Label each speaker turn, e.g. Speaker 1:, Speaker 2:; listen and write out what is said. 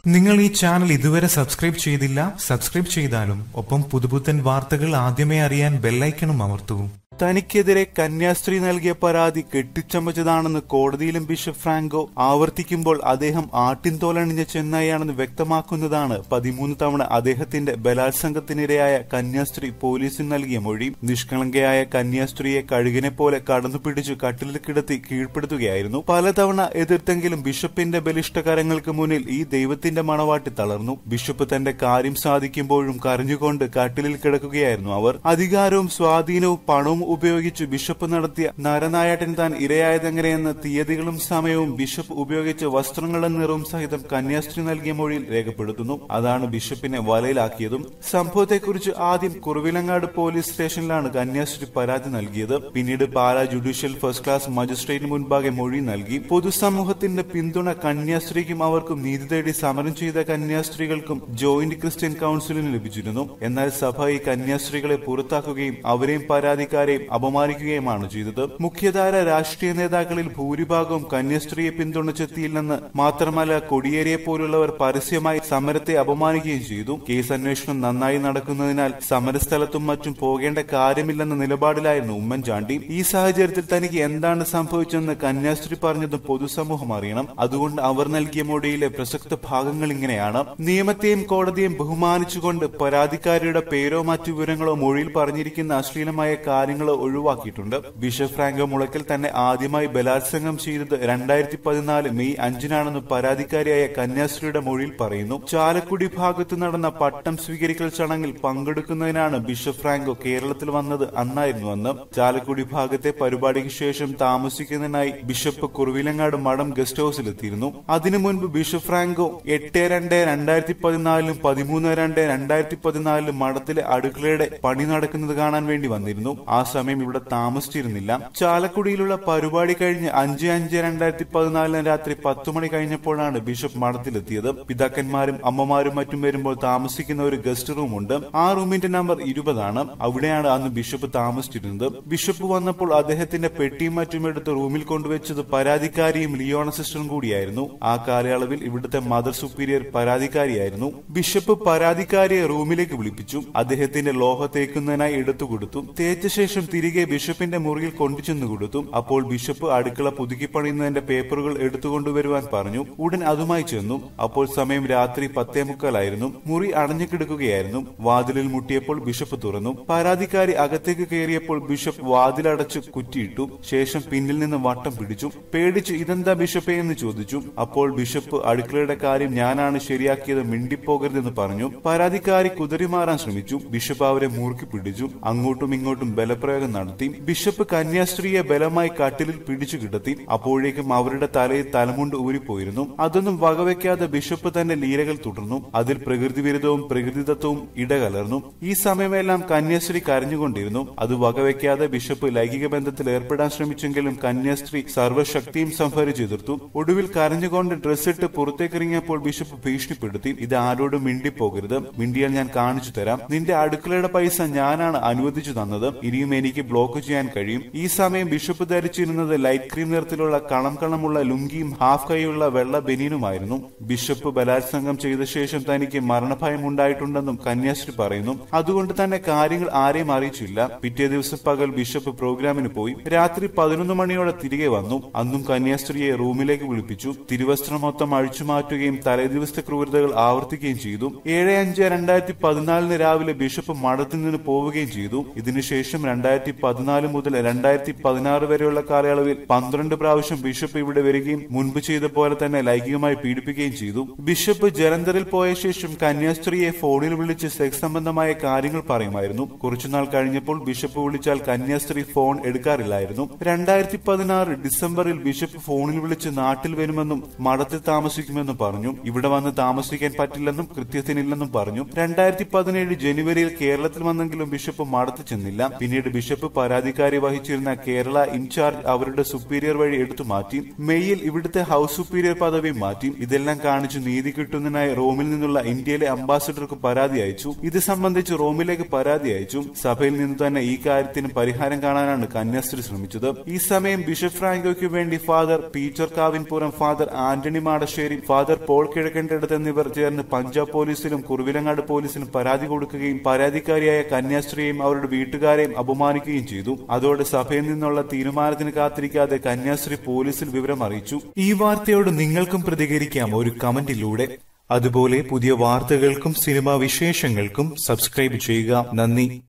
Speaker 1: നിങ്ങൾ ഈ ചാനൽ ഇതുവരെ സബ്സ്ക്രൈബ് ചെയ്തില്ല സബ്സ്ക്രൈബ് ചെയ്താലും ഒപ്പം പുതുപുത്തൻ വാർത്തകൾ ആദ്യമേ അറിയാൻ ബെല്ലൈക്കണും അമർത്തൂ
Speaker 2: തനിക്കെതിരെ കന്യാസ്ത്രീ നൽകിയ പരാതി കെട്ടിച്ചമച്ചതാണെന്ന് കോടതിയിലും ബിഷപ്പ് ഫ്രാങ്കോ ആവർത്തിക്കുമ്പോൾ അദ്ദേഹം ആട്ടിൻതോലണിഞ്ഞ ചെന്നായിയാണെന്ന് വ്യക്തമാക്കുന്നതാണ് പതിമൂന്ന് തവണ അദ്ദേഹത്തിന്റെ ബലാത്സംഗത്തിനിരയായ കന്യാസ്ത്രീ പോലീസിന് നൽകിയ മൊഴി നിഷ്കളങ്കയായ കന്യാസ്ത്രീയെ കഴുകിനെ പോലെ കടന്നു പിടിച്ചു കട്ടിലിൽ കിടത്തി കീഴ്പ്പെടുത്തുകയായിരുന്നു പലതവണ എതിർത്തെങ്കിലും ബിഷപ്പിന്റെ ബലിഷ്ഠകരങ്ങൾക്ക് മുന്നിൽ ഈ ദൈവത്തിന്റെ മണവാട്ടി തളർന്നു ബിഷപ്പ് തന്റെ കാര്യം സാധിക്കുമ്പോഴും കരഞ്ഞുകൊണ്ട് കട്ടിലിൽ കിടക്കുകയായിരുന്നു അവർ അധികാരവും സ്വാധീനവും പണവും ഉപയോഗിച്ച് ബിഷപ്പ് നടത്തിയ നരനായാട്ടിന് താൻ ഇരയായതെങ്ങനെയെന്ന് തീയതികളും സമയവും ബിഷപ്പ് ഉപയോഗിച്ച വസ്ത്രങ്ങളുടെ നിറവും സഹിതം കന്യാസ്ത്രീ നൽകിയ മൊഴിയിൽ രേഖപ്പെടുത്തുന്നു അതാണ് ബിഷപ്പിനെ വലയിലാക്കിയതും സംഭവത്തെക്കുറിച്ച് ആദ്യം കുറുവിലങ്ങാട് പോലീസ് സ്റ്റേഷനിലാണ് കന്യാസ്ത്രീ പരാതി നൽകിയത് പിന്നീട് പാലാ ജുഡീഷ്യൽ ഫസ്റ്റ് ക്ലാസ് മജിസ്ട്രേറ്റിന് മുൻപാകെ മൊഴി നൽകി പൊതുസമൂഹത്തിന്റെ പിന്തുണ കന്യാസ്ത്രീക്കും അവർക്കും നീതി തേടി സമരം ചെയ്ത കന്യാസ്ത്രീകൾക്കും ജോയിന്റ് ക്രിസ്ത്യൻ കൌൺസിലിന് ലഭിച്ചിരുന്നു എന്നാൽ സഭ ഈ കന്യാസ്ത്രീകളെ പുറത്താക്കുകയും അവരെയും പരാതിക്കാരെയും അപമാനിക്കുകയുമാണ് ചെയ്തത് മുഖ്യധാര രാഷ്ട്രീയ നേതാക്കളിൽ ഭൂരിഭാഗവും കന്യാസ്ത്രീയെ പിന്തുണച്ചെത്തിയില്ലെന്ന് മാത്രമല്ല കൊടിയേരിയെ പോലുള്ളവർ പരസ്യമായി സമരത്തെ അപമാനിക്കുകയും ചെയ്തു കേസ് അന്വേഷണം നന്നായി നടക്കുന്നതിനാൽ സമരസ്ഥലത്തും മറ്റും പോകേണ്ട കാര്യമില്ലെന്ന നിലപാടിലായിരുന്നു ഉമ്മൻചാണ്ടി ഈ സാഹചര്യത്തിൽ തനിക്ക് എന്താണ് സംഭവിച്ചതെന്ന് കന്യാസ്ത്രീ പറഞ്ഞത് പൊതുസമൂഹം അറിയണം അതുകൊണ്ട് അവർ നൽകിയ മൊഴിയിലെ പ്രസക്ത ഭാഗങ്ങൾ ഇങ്ങനെയാണ് നിയമത്തെയും കോടതിയെയും ബഹുമാനിച്ചുകൊണ്ട് പരാതിക്കാരിയുടെ പേരോ മറ്റു വിവരങ്ങളോ മൊഴിയിൽ പറഞ്ഞിരിക്കുന്ന അശ്ലീലമായ കാര്യങ്ങളോ ഒഴിവാക്കിയിട്ടുണ്ട് ബിഷപ്പ് ഫ്രാങ്കോ മുളയ്ക്കൽ തന്നെ ആദ്യമായി ബലാത്സംഗം ചെയ്തത് രണ്ടായിരത്തി പതിനാല് മെയ് അഞ്ചിനാണെന്ന് പരാതിക്കാരിയായ കന്യാസ്ത്രീയുടെ മൊഴിയിൽ പറയുന്നു ചാലക്കുടി ഭാഗത്ത് നടന്ന പട്ടം സ്വീകരിക്കൽ ചടങ്ങിൽ പങ്കെടുക്കുന്നതിനാണ് ബിഷപ്പ് ഫ്രാങ്കോ കേരളത്തിൽ വന്നത് അന്നായിരുന്നു അന്ന് ചാലക്കുടി ഭാഗത്തെ പരിപാടിക്ക് ശേഷം താമസിക്കുന്നതിനായി ബിഷപ്പ് കുറുവിലങ്ങാട് മഠം ഗസ്റ്റ് ഹൌസിലെത്തിയിരുന്നു അതിനു മുൻപ് ബിഷപ്പ് ഫ്രാങ്കോ എട്ട് രണ്ട് രണ്ടായിരത്തി പതിനാലിലും പതിമൂന്ന് രണ്ട് രണ്ടായിരത്തി പതിനാലിലും മഠത്തിലെ അടുക്കളയുടെ പണി നടക്കുന്നത് കാണാൻ വേണ്ടി വന്നിരുന്നു ആ സമയം ഇവിടെ താമസിച്ചിരുന്നില്ല ചാലക്കുടിയിലുള്ള പരിപാടി കഴിഞ്ഞ് അഞ്ച് അഞ്ച് രണ്ടായിരത്തി പതിനാലിന് രാത്രി പത്തു മണി കഴിഞ്ഞപ്പോഴാണ് ബിഷപ്പ് മഠത്തിലെത്തിയത് പിതാക്കന്മാരും അമ്മമാരും മറ്റും വരുമ്പോൾ താമസിക്കുന്ന ഒരു ഗസ്റ്റ് റൂം ഉണ്ട് ആ റൂമിന്റെ നമ്പർ ഇരുപതാണ് അവിടെയാണ് അന്ന് ബിഷപ്പ് താമസിച്ചിരുന്നത് ബിഷപ്പ് വന്നപ്പോൾ അദ്ദേഹത്തിന്റെ പെട്ടിയും മറ്റും എടുത്ത് റൂമിൽ കൊണ്ടുവച്ചത് പരാതിക്കാരിയും ലിയോണ സിസ്റ്ററും കൂടിയായിരുന്നു ആ കാലയളവിൽ ഇവിടുത്തെ മദർ സുപ്പീരിയർ പരാതിക്കാരിയായിരുന്നു ബിഷപ്പ് പരാതിക്കാരിയെ റൂമിലേക്ക് വിളിപ്പിച്ചു അദ്ദേഹത്തിന്റെ ലോഹ തേക്കുന്നതിനായി എടുത്തു കൊടുത്തു തേച്ച ശേഷം തിരികെ ബിഷപ്പിന്റെ മുറിയിൽ കൊണ്ടുചെന്നു കൊടുത്തു അപ്പോൾ ബിഷപ്പ് അടുക്കള പുതുക്കി പണിയുന്നതിന്റെ പേപ്പറുകൾ എടുത്തുകൊണ്ടുവരുവാൻ പറഞ്ഞു ഉടൻ അതുമായി ചെന്നു അപ്പോൾ സമയം രാത്രി പത്തേ മുക്കാലായിരുന്നു മുറി അടഞ്ഞു കിടക്കുകയായിരുന്നു വാതിലിൽ മുട്ടിയപ്പോൾ ബിഷപ്പ് തുറന്നു പരാതിക്കാരി അകത്തേക്ക് കയറിയപ്പോൾ ബിഷപ്പ് വാതിലടച്ച് കുറ്റിയിട്ടു ശേഷം പിന്നിൽ നിന്ന് വട്ടം പിടിച്ചു പേടിച്ച് ഇതെന്താ ബിഷപ്പേ എന്ന് ചോദിച്ചു അപ്പോൾ ബിഷപ്പ് അടുക്കളയുടെ കാര്യം ഞാനാണ് ശരിയാക്കിയത് മിണ്ടിപ്പോകരുതെന്ന് പറഞ്ഞു പരാതിക്കാരി കുതിരിമാറാൻ ശ്രമിച്ചു ബിഷപ്പ് അവരെ മുറുക്കി പിടിച്ചു അങ്ങോട്ടും ഇങ്ങോട്ടും ബലപ്രയോഗം നടത്തി ബിഷപ്പ് കന്യാസ്ത്രീയെ ബലമായി കട്ടിലിൽ പിടിച്ചു കിടത്തി അപ്പോഴേക്കും അവരുടെ തലയിൽ തലമുണ്ട് ഊരിപ്പോയിരുന്നു അതൊന്നും വകവെക്കാതെ ബിഷപ്പ് തന്റെ ലീലകൾ തുടർന്നു അതിൽ പ്രകൃതി വിരുദ്ധവും പ്രകൃതിദത്തവും ഇടകലർന്നു ഈ സമയമെല്ലാം കന്യാസ്ത്രീ കരഞ്ഞുകൊണ്ടിരുന്നു അത് വകവെക്കാതെ ബിഷപ്പ് ലൈംഗിക ബന്ധത്തിൽ ഏർപ്പെടാൻ ശ്രമിച്ചെങ്കിലും കന്യാസ്ത്രീ സർവ്വശക്തിയും സംഭരിച്ചെതിർത്തു ഒടുവിൽ കരഞ്ഞുകൊണ്ട് ഡ്രസ്സിട്ട് പുറത്തേക്കിറങ്ങിയപ്പോൾ ബിഷപ്പ് ഭീഷണിപ്പെടുത്തി ഇത് ആരോടും മിണ്ടിപ്പോകരുത് മിണ്ടിയാൽ ഞാൻ കാണിച്ചു തരാം നിന്റെ അടുക്കളയുടെ പൈസ ഞാനാണ് അനുവദിച്ചു തന്നത് ഇനിയും എനിക്ക് ബ്ലോക്ക് ചെയ്യാൻ കഴിയും ഈ സമയം ബിഷപ്പ് ധരിച്ചിരുന്നത് ലൈറ്റ് ക്രീം നിറത്തിലുള്ള കളം കളമുള്ള ലുങ്കിയും ഹാഫ് കൈയുള്ള വെള്ള ബനിയനുമായിരുന്നു ബിഷപ്പ് ബലാത്സംഗം ചെയ്ത ശേഷം തനിക്ക് മരണഭയം ഉണ്ടായിട്ടുണ്ടെന്നും കന്യാസ്ത്രീ പറയുന്നു അതുകൊണ്ട് തന്നെ കാര്യങ്ങൾ ആരെയും അറിയിച്ചില്ല പിറ്റേ ദിവസം പകൽ ബിഷപ്പ് പ്രോഗ്രാമിന് പോയി രാത്രി പതിനൊന്ന് മണിയോടെ തിരികെ വന്നു അന്നും കന്യാസ്ത്രീയെ റൂമിലേക്ക് വിളിപ്പിച്ചു തിരുവസ്ത്രം മൊത്തം അഴിച്ചു മാറ്റുകയും തലേദിവസത്തെ ക്രൂരതകൾ ആവർത്തിക്കുകയും ചെയ്തു ഏഴ് അഞ്ച് രണ്ടായിരത്തി പതിനാലിന് രാവിലെ ബിഷപ്പ് മഠത്തിൽ നിന്ന് പോവുകയും ചെയ്തു ഇതിനുശേഷം രണ്ടായിരത്തി പതിനാല് മുതൽ രണ്ടായിരത്തി പതിനാറ് വരെയുള്ള കാലയളവിൽ പന്ത്രണ്ട് പ്രാവശ്യം ബിഷപ്പ് ഇവിടെ വരികയും മുൻപ് ചെയ്ത പോലെ തന്നെ ലൈംഗികമായി പീഡിപ്പിക്കുകയും ചെയ്തു ബിഷപ്പ് ജലന്ധറിൽ പോയ ശേഷം കന്യാസ്ത്രീയെ ഫോണിൽ വിളിച്ച് സെക്സ് സംബന്ധമായ കാര്യങ്ങൾ പറയുമായിരുന്നു കുറച്ചുനാൾ കഴിഞ്ഞപ്പോൾ ബിഷപ്പ് വിളിച്ചാൽ കന്യാസ്ത്രീ ഫോൺ എടുക്കാറില്ലായിരുന്നു രണ്ടായിരത്തി പതിനാറ് ഡിസംബറിൽ ബിഷപ്പ് ഫോണിൽ വിളിച്ച് നാട്ടിൽ വരുമെന്നും മഠത്തിൽ താമസിക്കുമെന്നും പറഞ്ഞു ഇവിടെ വന്ന് താമസിക്കാൻ പറ്റില്ലെന്നും കൃത്യത്തിനില്ലെന്നും പറഞ്ഞു രണ്ടായിരത്തി പതിനേഴ് ജനുവരിയിൽ കേരളത്തിൽ വന്നെങ്കിലും ബിഷപ്പ് മഠത്തിൽ ചെന്നില്ല പിന്നീട് ബിഷപ്പ് ബിഷപ്പ് പരാതിക്കാരി വഹിച്ചിരുന്ന കേരള ഇൻചാർജ് അവരുടെ സുപ്പീരിയർ വഴി എടുത്തു മാറ്റി മെയ്യിൽ ഇവിടുത്തെ ഹൌസ് സുപ്പീരിയർ പദവി മാറ്റി ഇതെല്ലാം കാണിച്ചു നീതി കിട്ടുന്നതിനായി റോമിൽ നിന്നുള്ള ഇന്ത്യയിലെ അംബാസിഡർക്ക് പരാതി അയച്ചു ഇത് സംബന്ധിച്ച് റോമിലേക്ക് പരാതി അയച്ചു സഭയിൽ നിന്ന് തന്നെ ഈ കാര്യത്തിന് പരിഹാരം കാണാനാണ് കന്യാസ്ത്രീ ശ്രമിച്ചത് ഈ സമയം ബിഷപ്പ് ഫ്രാങ്കോയ്ക്ക് വേണ്ടി father Peter Kavinpuram father Antony Madassery father Paul കിഴക്കേണ്ടടുത്ത് എന്നിവർ ചേർന്ന് പഞ്ചാബ് പോലീസിലും കുറുവിലങ്ങാട് പോലീസിലും പരാതി കൊടുക്കുകയും പരാതിക്കാരിയായ കന്യാസ്ത്രീയെയും അവരുടെ വീട്ടുകാരെയും അപമാനിക്കുകയും ചെയ്തു അതോടെ സഭയിൽ നിന്നുള്ള തീരുമാനത്തിന് കാത്തിരിക്കാതെ കന്യാസ്ത്രീ പോലീസിൽ വിവരം അറിയിച്ചു
Speaker 1: ഈ വാർത്തയോട് നിങ്ങൾക്കും പ്രതികരിക്കാം ഒരു കമന്റിലൂടെ അതുപോലെ പുതിയ വാർത്തകൾക്കും സിനിമാ വിശേഷങ്ങൾക്കും സബ്സ്ക്രൈബ് ചെയ്യുക നന്ദി